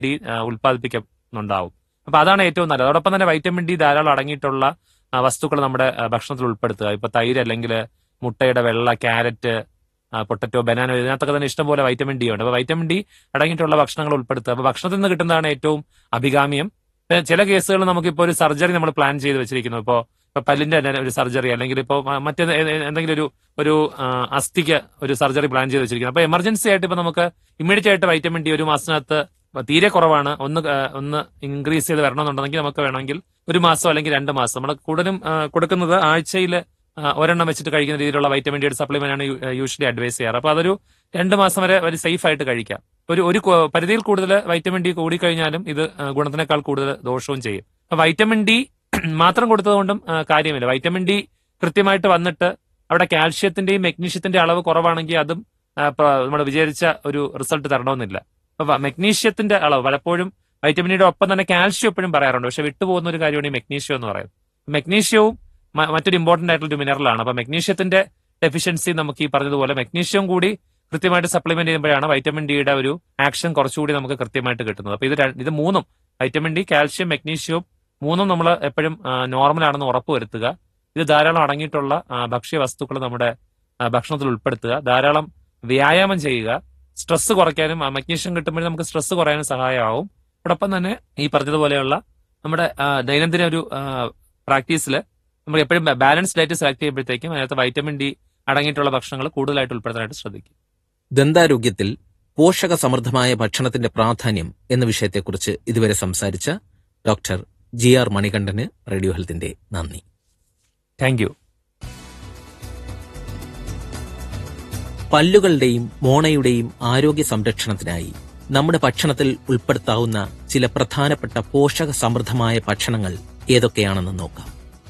D ആ, ഉൽപ്പാദിപ്പിക്കുന്നുണ്ടാവും അപ്പൊ അതാണ് ഏറ്റവും നല്ലത് അതോടൊപ്പം തന്നെ വൈറ്റമിൻ ഡി ധാരാളം അടങ്ങിയിട്ടുള്ള വസ്തുക്കൾ നമ്മുടെ ആ, ഭക്ഷണത്തിൽ ഉൾപ്പെടുത്തുക ഇപ്പൊ തൈര് അല്ലെങ്കിൽ മുട്ടയുടെ വെള്ള ക്യാരറ്റ് പൊട്ടറ്റോ ബനാനോ ഇതിനകത്തൊക്കെ തന്നെ ഇഷ്ടംപോലെ വൈറ്റമിൻ ഡി ഉണ്ട് അപ്പൊ വൈറ്റമിൻ ഡി അടങ്ങിയിട്ടുള്ള ഭക്ഷണങ്ങൾ ഉൾപ്പെടുത്തുക അപ്പൊ ഭക്ഷണത്തിൽ നിന്ന് കിട്ടുന്നതാണ് ഏറ്റവും അഭികാമ്യം പിന്നെ ചില കേസുകൾ നമുക്കിപ്പോൾ ഒരു സർജറി നമ്മൾ പ്ലാൻ ചെയ്ത് വെച്ചിരിക്കുന്നു ഇപ്പോൾ ഇപ്പൊ പല്ലിന്റെ തന്നെ ഒരു സർജറി അല്ലെങ്കിൽ ഇപ്പോൾ മറ്റേ എന്തെങ്കിലും ഒരു ഒരു ആ, അസ്ഥിക്ക് ഒരു സർജറി പ്ലാൻ ചെയ്ത് വെച്ചിരിക്കുന്നു അപ്പൊ എമർജൻസി ആയിട്ട് ഇപ്പൊ നമുക്ക് ഇമ്മീഡിയറ്റ് ആയിട്ട് വൈറ്റമിൻ ഡി ഒരു മാസത്തിനകത്ത് തീരെ കുറവാണ് ഒന്ന് ആ, ഒന്ന് ഇൻക്രീസ് ചെയ്ത് വരണമെന്നുണ്ടെങ്കിൽ നമുക്ക് വേണമെങ്കിൽ ഒരു മാസം അല്ലെങ്കിൽ രണ്ട് മാസം നമ്മൾ കൂടുതലും ആ, കൊടുക്കുന്നത് ആഴ്ചയിൽ ഒരെണ്ണം വെച്ചിട്ട് കഴിക്കുന്ന രീതിയിലുള്ള വൈറ്റമിൻ ഡിയുടെ സപ്ലിമെന്റ് ആണ് യൂഷ്വലി അഡ്വൈസ് ചെയ്യാറ് അപ്പൊ അതൊരു രണ്ട് മാസം വരെ ഒരു സേഫ് ആയിട്ട് കഴിക്കാം ഒരു ഒരു കൊ- പരിധിയിൽ കൂടുതൽ വൈറ്റമിൻ ഡി കൂടിക്കഴിഞ്ഞാലും ഇത് ആ, ഗുണത്തിനേക്കാൾ കൂടുതൽ ദോഷവും ചെയ്യും അപ്പൊ വൈറ്റമിൻ ഡി മാത്രം കൊടുത്തതുകൊണ്ടും ആ, കാര്യമില്ല വൈറ്റമിൻ ഡി കൃത്യമായിട്ട് വന്നിട്ട് അവിടെ കാൽഷ്യത്തിന്റെയും മെഗ്നീഷ്യത്തിന്റെ അളവ് കുറവാണെങ്കിൽ അതും നമ്മൾ വിചാരിച്ച ഒരു റിസൾട്ട് തരണമെന്നില്ല അപ്പൊ മെഗ്നീഷ്യത്തിന്റെ അളവ് പലപ്പോഴും വൈറ്റമിൻ ഡിയുടെ ഒപ്പം തന്നെ കാൽഷ്യം എപ്പോഴും പറയാറുണ്ട് പക്ഷെ വിട്ടുപോകുന്ന ഒരു കാര്യമാണ് ഈ മെഗ്നീഷ്യം എന്ന് പറയുന്നത് മെഗ്നീഷ്യവും മ- മറ്റൊരു ഇമ്പോർട്ടന്റ് ആയിട്ടുള്ള ഒരു മിനറലാണ് അപ്പൊ മെഗ്നീഷ്യത്തിന്റെ ഡെഫിഷ്യൻസി നമുക്ക് ഈ പറഞ്ഞതുപോലെ മെഗ്നീഷ്യം കൂടി കൃത്യമായിട്ട് സപ്ലിമെന്റ് ചെയ്യുമ്പോഴാണ് വൈറ്റമിൻ ഡിയുടെ ഒരു ആക്ഷൻ കുറച്ചുകൂടി നമുക്ക് കൃത്യമായിട്ട് കിട്ടുന്നത് അപ്പൊ ഇത് ര- ഇത് മൂന്നും വൈറ്റമിൻ ഡി കാൽഷ്യം മെഗ്നീഷ്യവും മൂന്നും നമ്മൾ എപ്പോഴും നോർമൽ ആണെന്ന് ഉറപ്പുവരുത്തുക ഇത് ധാരാളം അടങ്ങിയിട്ടുള്ള ആ, ഭക്ഷ്യ വസ്തുക്കൾ നമ്മുടെ ആ, ഭക്ഷണത്തിൽ ഉൾപ്പെടുത്തുക ധാരാളം വ്യായാമം ചെയ്യുക സ്ട്രെസ് കുറയ്ക്കാനും മഗ്നീഷ്യം കിട്ടുമ്പോൾ നമുക്ക് സ്ട്രെസ് കുറയാനും സഹായമാവും അതോടൊപ്പം തന്നെ ഈ പറഞ്ഞതുപോലെയുള്ള നമ്മുടെ ആ, ദൈനംദിന ഒരു പ്രാക്ടീസിൽ നമ്മൾ എപ്പോഴും ബാലൻസ് ഡയറ്റ് സെലക്ട് ചെയ്യുമ്പോഴത്തേക്കും അതിനകത്ത് വൈറ്റമിൻ ഡി അടങ്ങിയിട്ടുള്ള ഭക്ഷണങ്ങൾ കൂടുതലായിട്ട് ഉൾപ്പെടുത്താനായിട്ട് ശ്രദ്ധിക്കും ദന്താരോഗ്യത്തിൽ പോഷക സമൃദ്ധമായ ഭക്ഷണത്തിന്റെ പ്രാധാന്യം എന്ന വിഷയത്തെക്കുറിച്ച് ഇതുവരെ സംസാരിച്ച ഡോക്ടർ ജി ആർ മണികണ്ഠന് റേഡിയോ ഹെൽത്തിന്റെ നന്ദി താങ്ക് യു പല്ലുകളുടെയും മോണയുടെയും ആരോഗ്യ സംരക്ഷണത്തിനായി നമ്മുടെ ഭക്ഷണത്തിൽ ഉൾപ്പെടുത്താവുന്ന ചില പ്രധാനപ്പെട്ട പോഷക സമൃദ്ധമായ ഭക്ഷണങ്ങൾ ഏതൊക്കെയാണെന്ന് നോക്കാം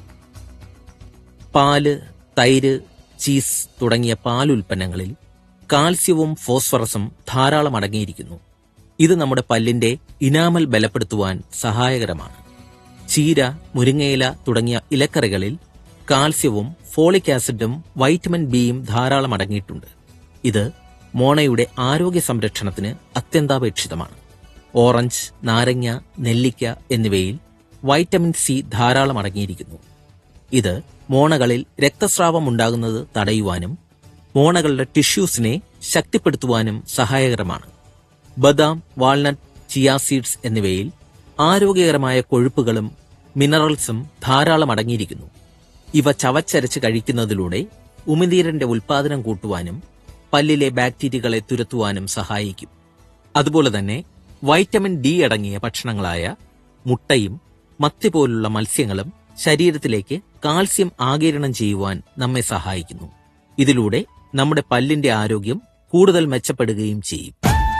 പാല് തൈര് ചീസ് തുടങ്ങിയ പാലുൽപ്പന്നങ്ങളിൽ കാൽസ്യവും ഫോസ്ഫറസും ധാരാളം അടങ്ങിയിരിക്കുന്നു ഇത് നമ്മുടെ പല്ലിന്റെ ഇനാമൽ ബലപ്പെടുത്തുവാൻ സഹായകരമാണ് ചീര മുരിങ്ങയില തുടങ്ങിയ ഇലക്കറികളിൽ കാൽസ്യവും ഫോളിക് ആസിഡും വൈറ്റമിൻ ബിയും ധാരാളം അടങ്ങിയിട്ടുണ്ട് ഇത് മോണയുടെ ആരോഗ്യ സംരക്ഷണത്തിന് അത്യന്താപേക്ഷിതമാണ് ഓറഞ്ച് നാരങ്ങ നെല്ലിക്ക എന്നിവയിൽ വൈറ്റമിൻ സി ധാരാളം അടങ്ങിയിരിക്കുന്നു ഇത് മോണകളിൽ രക്തസ്രാവം ഉണ്ടാകുന്നത് തടയുവാനും മോണകളുടെ ടിഷ്യൂസിനെ ശക്തിപ്പെടുത്തുവാനും സഹായകരമാണ് ബദാം വാൾനട്ട് ചിയാ സീഡ്സ് എന്നിവയിൽ ആരോഗ്യകരമായ കൊഴുപ്പുകളും മിനറൽസും ധാരാളം അടങ്ങിയിരിക്കുന്നു ഇവ ചവച്ചരച്ച് കഴിക്കുന്നതിലൂടെ ഉമിനീരിന്റെ ഉൽപാദനം കൂട്ടുവാനും പല്ലിലെ ബാക്ടീരിയകളെ തുരത്തുവാനും സഹായിക്കും അതുപോലെ തന്നെ വൈറ്റമിൻ ഡി അടങ്ങിയ ഭക്ഷണങ്ങളായ മുട്ടയും മത്തി പോലുള്ള മത്സ്യങ്ങളും ശരീരത്തിലേക്ക് കാൽസ്യം ആകിരണം ചെയ്യുവാൻ നമ്മെ സഹായിക്കുന്നു ഇതിലൂടെ നമ്മുടെ പല്ലിന്റെ ആരോഗ്യം കൂടുതൽ മെച്ചപ്പെടുകയും ചെയ്യും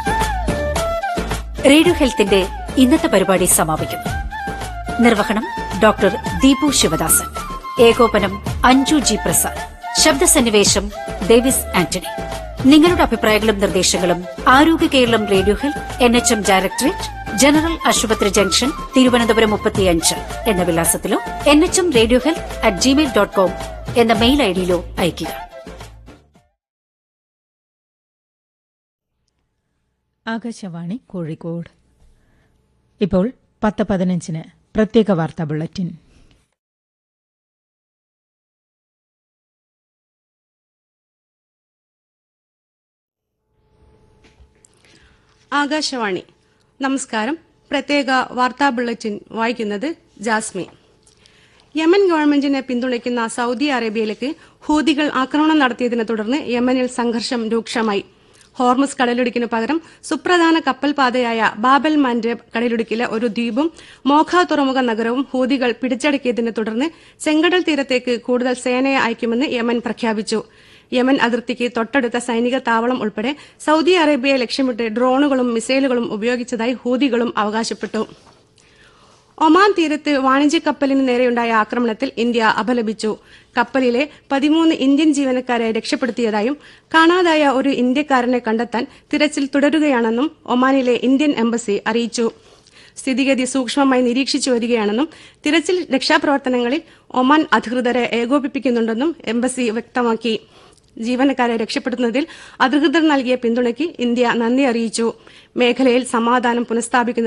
റേഡിയോ ഹെൽത്തിന്റെ ഇന്നത്തെ പരിപാടി സമാപിക്കുന്നു നിർവഹണം ഡോക്ടർ ദീപു ശിവദാസൻ ഏകോപനം അഞ്ജു ജി പ്രസാദ് ശബ്ദസന്നിവേശം ഡേവിസ് ആന്റണി നിങ്ങളുടെ അഭിപ്രായങ്ങളും നിർദ്ദേശങ്ങളും ആരോഗ്യ Keralam radio health N H M directorate general ആശുപത്രി ജംഗ്ഷൻ തിരുവനന്തപുരം മുപ്പത്തിയഞ്ച് എന്ന വിലാസത്തിലോ N H M radio health at Gmail dot com എന്ന മെയിൽ ഐഡിയിലോ അയയ്ക്കുക ആകാശവാണി കോഴിക്കോട് ഇപ്പോൾ പത്ത് പതിനഞ്ചിന് പ്രത്യേക വാർത്താ ബുള്ളറ്റിൻ ആകാശവാണി നമസ്കാരം പ്രത്യേക വാർത്താ ബുള്ളറ്റിൻ വായിക്കുന്നത് ജാസ്മി യമൻ ഗവൺമെന്റിനെ പിന്തുണയ്ക്കുന്ന സൗദി അറേബ്യയിലേക്ക് ഹൂതികൾ ആക്രമണം നടത്തിയതിനെ തുടർന്ന് യമനിൽ സംഘർഷം രൂക്ഷമായി ഹോർമുസ് കടലിടുക്കിനു പകരം സുപ്രധാന കപ്പൽ പാതയായ ബാബൽ മൻഡേബ് കടലിടുക്കിലെ ഒരു ദ്വീപും മോഖ തുറമുഖ നഗരവും ഹൂതികൾ പിടിച്ചടക്കിയതിനെ തുടർന്ന് ചെങ്കടൽ തീരത്തേക്ക് കൂടുതൽ സേനയെ അയക്കുമെന്ന് യമൻ പ്രഖ്യാപിച്ചു യമൻ അതിർത്തിക്ക് തൊട്ടടുത്ത സൈനിക താവളം ഉൾപ്പെടെ സൗദി അറേബ്യയെ ലക്ഷ്യമിട്ട് ഡ്രോണുകളും മിസൈലുകളും ഉപയോഗിച്ചതായി ഹൂതികളും അവകാശപ്പെട്ടു ഒമാൻ തീരത്ത് വാണിജ്യ കപ്പലിന് നേരെയുണ്ടായ ആക്രമണത്തിൽ ഇന്ത്യ അപലപിച്ചു കപ്പലിലെ പതിമൂന്ന് ഇന്ത്യൻ ജീവനക്കാരെ രക്ഷപ്പെടുത്തിയതായും കാണാതായ ഒരു ഇന്ത്യക്കാരനെ കണ്ടെത്താൻ തിരച്ചിൽ തുടരുകയാണെന്നും ഒമാനിലെ ഇന്ത്യൻ എംബസി അറിയിച്ചു സ്ഥിതിഗതി സൂക്ഷ്മമായി നിരീക്ഷിച്ചു വരികയാണെന്നും തിരച്ചിൽ രക്ഷാപ്രവർത്തനങ്ങളിൽ ഒമാൻ അധികൃതരെ ഏകോപിപ്പിക്കുന്നുണ്ടെന്നും എംബസി വ്യക്തമാക്കി ജീവനക്കാരെ രക്ഷപ്പെടുത്തുന്നതിൽ അധികൃതർ നൽകിയ പിന്തുണയ്ക്ക് ഇന്ത്യ നന്ദി അറിയിച്ചു മേഖലയിൽ സമാധാനം പുനഃസ്ഥാപിക്കുന്ന